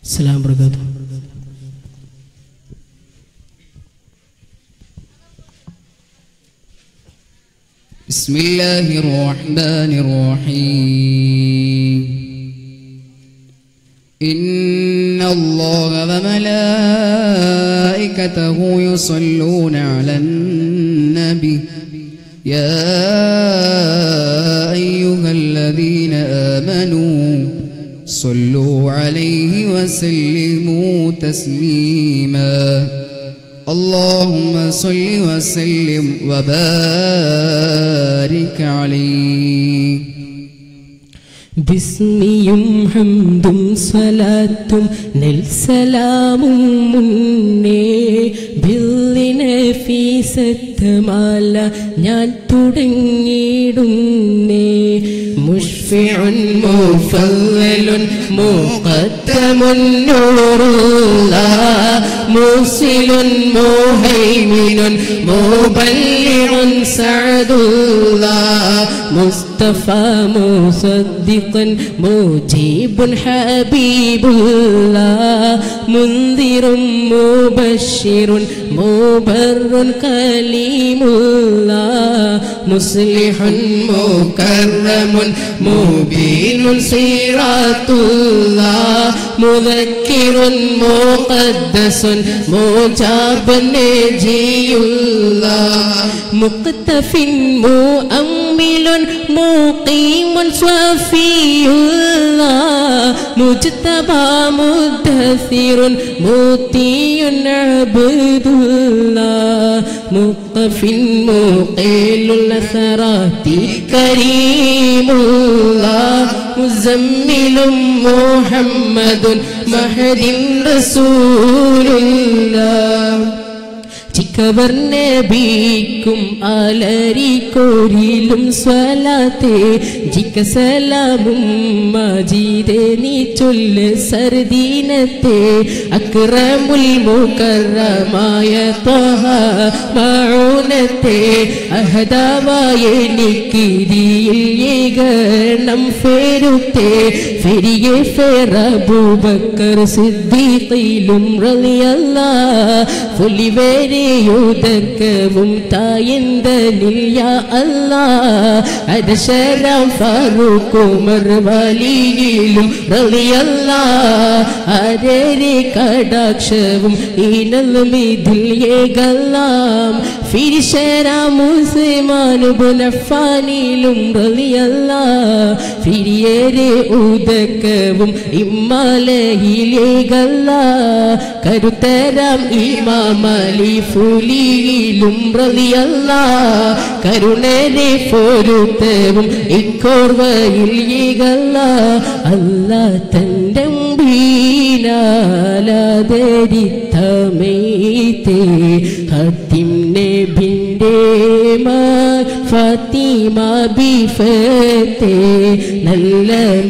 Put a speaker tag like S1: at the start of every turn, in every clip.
S1: السلام بركاته
S2: بسم الله الرحمن الرحيم إن الله وملائكته يصلون على النبي يا أيها الذين آمنوا صلوا عليه وسلموا تسليما اللهم صل وسلم وبارك عليه
S1: ബിസ്മിയും ഹംദും സ്വലാത്തും നെൽസലാമും മുന്നേ ബില്ലിനെ ഫീസത്തമാല ഞാൻ തുടങ്ങിയിടുന്നേ മുഷ്ഫിഉൻ മുഫല്ലലുൻ മുഖദ്ദമുൻ നൂറുള്ള മൂസിലുൻ മുഹൈമിനുൻ മുബല്ലിഉൻ സഅദുള്ള മുസ്തഫ മുസദ്ദിഖൻ മുജീബുൻ ഹബീബുല്ലാ മുന്തിറും മുബശ്ശിറുൻ മുബറുൻ കലീമുല്ലാ മുസ്ലിഹുൻ മുകർറമുൻ മുബീനുൻ സിറാത്തുല്ലാ മുദക്കിറുൻ മുഖദ്ദസുൻ മുജാബൻ നജിയുല്ലാ മുഖ്തഫിൻ മുഅമ്മിലുൻ മുഖീമുൻ സ്വഫിയുല്ലാ മുജ്തബാ മുദ്ദസിറുൻ മുത്തിയുൻ അബ്ദുല്ലാ മുഖഫിൻ മുഖീലുൽ അസറാത്തി കരീമുല്ലാ മുസമ്മിലും മുഹമ്മദുൻ മഹദിൻ റസൂലുല്ലാ ചിക്കവർ നബിക്കും ആലരിക്കോരിലും സ്വലാത്തേ ജിക്ക സലാമും മജീദേ നീ ചൊല്ല് സർദീനത്തെ അക്രമുൽ മുകറമായ ത്വഹ മൗനത്തെ അഹദാവായ എനിക്കിരിയിൽ ഏകണം ഫേരുത്തെ ഫെരിയെ ഫെറബൂബക്കർ സിദ്ദീഖിലും റളിയല്ലാ ഫുലിവേരെ യുദക്കവും തായന്തനിൽ യാ അല്ലാ അദശരാം ഫാറൂഖുമർ വലിയിലും റളിയല്ലാ അരേരെ കടാക്ഷവും ഈനലും ഇതിൽ ഏകല്ലാം ഫിരിശരാം ഉസ്മാൻ ബുനഫാനിലും റളിയല്ലാ ഫിരിയേരെ ഉദക്കവും ഇമ്മാലയിലേകല്ലാ കരുത്തരാം ഇമാമലി ഫുലിയിലും റളിയല്ലാ കരുണരെ പൊരുത്തവും ഇക്കോർവയിൽ ഈകല്ല അല്ല തൻ്റെ ബീനാലതരിത്തമേത്തേ ഹത്തിം നബിൻ്റെ ഫാത്തിമ ബിഫത്തെ നല്ല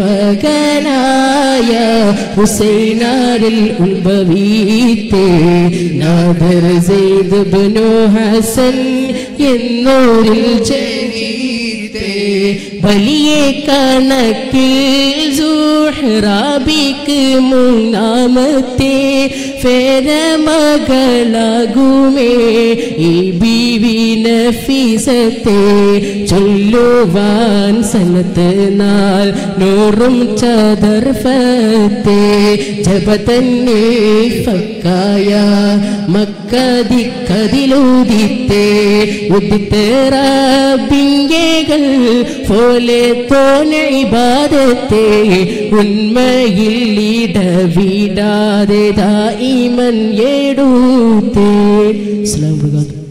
S1: മകനായ ഹുസൈനാരിൽ ഉത്ഭവീത്തെ നാദർ സെയ്ദ് ബനു ഹസൻ എന്നോരിൽ ജനീത്തെ വലിയ കണക്കിൽ സുഹ്റാബിക്ക് മൂന്നാമത്തെ ഫേരമകളാകുമേ ഈ ബീവി നഫീസത്തെ ചൊല്ലുവാൻ സനത്ത് നാൾ നൂറും ചതർഫത്തെ ജപതന്നെ ഫക്കായ മക്കതിക്കതിലൂതിത്തെ ഉദിത്തേറാബിങ്കകൾ പോലെ തോന ഇബാദത്തെ ഉന്മയിൽ ഇടവിടാതെ ദായിമൻ ഏടൂത്തേ അസ്സലാമു അലൈക്കും